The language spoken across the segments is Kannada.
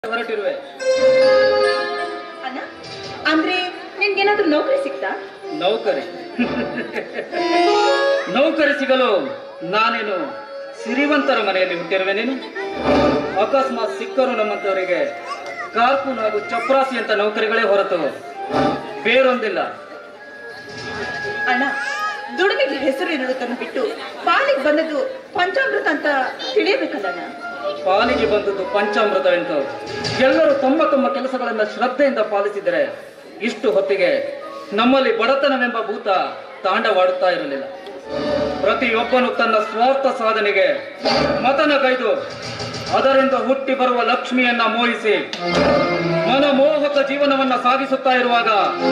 ಹೊರಟಿರುವೆ ಅಣ್ಣ ಅಂದ್ರೆ ನಿನ್ಗೇನಾದ್ರೂ ನೌಕರಿ ಸಿಕ್ತಾ ನೌಕರಿ ನೌಕರಿ ಸಿಗಲು ನಾನೇನು ಸಿರಿವಂತರ ಮನೆಯಲ್ಲಿ ಹುಟ್ಟಿರುವೆ ನೀನು ಅಕಸ್ಮಾತ್ ಸಿಕ್ಕರು ನಮ್ಮಂತವರಿಗೆ ಕಾರ್ಕೂನ್ ಹಾಗೂ ಚಪ್ರಾಸಿ ಅಂತ ನೌಕರಿಗಳೇ ಹೊರತು ಬೇರೊಂದಿಲ್ಲ ಅಣ್ಣ ದುಡಿಮೆಗೆ ಹೆಸರು ಇರುವುದನ್ನು ಬಿಟ್ಟು ಪಾಲಿಗೆ ಬಂದದ್ದು ಪಂಚಾಮೃತ ಅಂತ ತಿಳಿಯಬೇಕಲ್ಲ ಅಣ್ಣ ಪಾಲಿಗೆ ಬಂದದ್ದು ಪಂಚಾಮೃತವೆಂದು ಎಲ್ಲರೂ ತಮ್ಮ ತಮ್ಮ ಕೆಲಸಗಳನ್ನು ಶ್ರದ್ಧೆಯಿಂದ ಪಾಲಿಸಿದರೆ ಇಷ್ಟು ಹೊತ್ತಿಗೆ ನಮ್ಮಲ್ಲಿ ಬಡತನವೆಂಬ ಭೂತ ತಾಂಡವಾಡುತ್ತಾ ಇರಲಿಲ್ಲ ಪ್ರತಿಯೊಬ್ಬನು ತನ್ನ ಸ್ವಾರ್ಥ ಸಾಧನೆಗೆ ಮತನಗೈದು ಅದರಿಂದ ಹುಟ್ಟಿ ಬರುವ ಲಕ್ಷ್ಮಿಯನ್ನ ಮೋಹಿಸಿ ಮನಮೋಹಕ ಜೀವನವನ್ನ ಸಾಗಿಸುತ್ತಾ ಇರುವಾಗ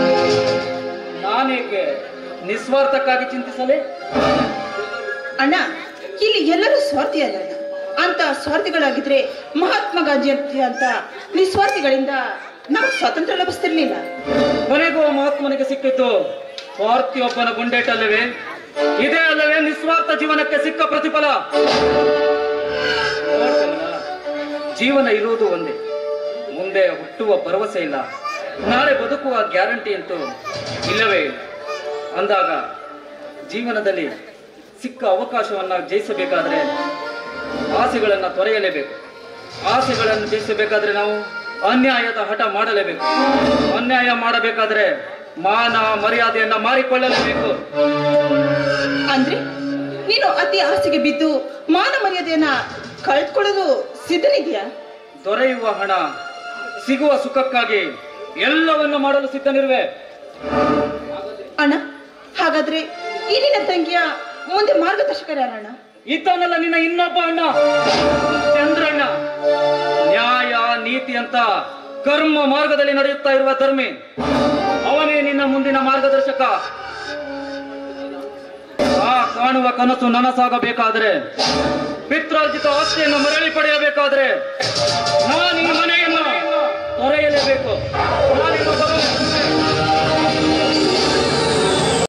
ನಾನೇಕೆ ನಿಸ್ವಾರ್ಥಕ್ಕಾಗಿ ಚಿಂತಿಸಲೇ ಅಣ್ಣ ಇಲ್ಲಿ ಎಲ್ಲರೂ ಸ್ವಾರ್ಥಿ ಅಲ್ಲ ಅಣ್ಣ ಅಂತ ಸ್ವಾರ್ಥಿಗಳಾಗಿದ್ರೆ ಮಹಾತ್ಮ ಗಾಂಧಿ ಅಂತ ನಿಸ್ವಾರ್ಥಿಗಳಿಂದ ನಮಗೆ ಸ್ವಾತಂತ್ರ್ಯ ಲಭಿಸ್ತಿರ್ಲಿಲ್ಲ ಕೊನೆಗೂ ಆ ಮಹಾತ್ಮನಿಗೆ ಸಿಕ್ಕಿದ್ದು ಸ್ವಾರ್ಥಿಯೊಬ್ಬನ ಗುಂಡೇಟಲ್ಲವೇ ಇದೇ ಅಲ್ಲವೇ ನಿಸ್ವಾರ್ಥ ಜೀವನಕ್ಕೆ ಸಿಕ್ಕ ಪ್ರತಿಫಲ ನೋಡ್ಕಮಲ, ಜೀವನ ಇರುವುದು ಒಂದೇ ಮುಂದೆ ಹುಟ್ಟುವ ಭರವಸೆ ಇಲ್ಲ ನಾಳೆ ಬದುಕುವ ಗ್ಯಾರಂಟಿ ಅಂತೂ ಇಲ್ಲವೇ ಇಲ್ಲ ಅಂದಾಗ ಜೀವನದಲ್ಲಿ ಸಿಕ್ಕ ಅವಕಾಶವನ್ನ ಜಯಿಸಬೇಕಾದ್ರೆ ಆಸೆಗಳನ್ನ ತೊರೆಯಲೇಬೇಕು ಆಸೆಗಳನ್ನು ಜಯಿಸಬೇಕಾದ್ರೆ ನಾವು ಅನ್ಯಾಯದ ಹಠ ಮಾಡಲೇಬೇಕು ಅನ್ಯಾಯ ಮಾಡಬೇಕಾದ್ರೆ ಮಾನ ಮರ್ಯಾದೆಯನ್ನ ಮಾರಿಕೊಳ್ಳಲೇಬೇಕು ಅಂದ್ರೆ ನೀನು ಅತಿ ಆಸೆಗೆ ಬಿದ್ದು ಮಾನ ಮರ್ಯಾದೆಯನ್ನ ಕಳೆದುಕೊಳ್ಳೋದು ಸಿದ್ಧನಿದೆಯಾ ದೊರೆಯುವ ಹಣ ಸಿಗುವ ಸುಖಕ್ಕಾಗಿ ಎಲ್ಲವನ್ನು ಮಾಡಲು ಸಿದ್ಧನಿರುವೆ ಅಣ್ಣ ಹಾಗಾದ್ರೆ ಈ ನಿನ್ನ ತಂಗಿಯ ಮುಂದೆ ಮಾರ್ಗದರ್ಶಕರ ಯಾರಣ್ಣ ಇದ್ದಾನಲ್ಲ ನಿನ್ನ ಇನ್ನೊಬ್ಬ ಅಣ್ಣ ಚಂದ್ರಣ್ಣ ನ್ಯಾಯ ನೀತಿ ಅಂತ ಕರ್ಮ ಮಾರ್ಗದಲ್ಲಿ ನಡೆಯುತ್ತಾ ಇರುವ ಧರ್ಮಿ ಅವನೇ ನಿನ್ನ ಮುಂದಿನ ಮಾರ್ಗದರ್ಶಕ ಆ ಕಾಣುವ ಕನಸು ನನಸಾಗಬೇಕಾದ್ರೆ ಪಿತ್ರಾರ್ಜಿತ ಆಸ್ತಿಯನ್ನು ಮರಳಿ ಪಡೆಯಬೇಕಾದ್ರೆ ನಾನು ಈ ಮನೆ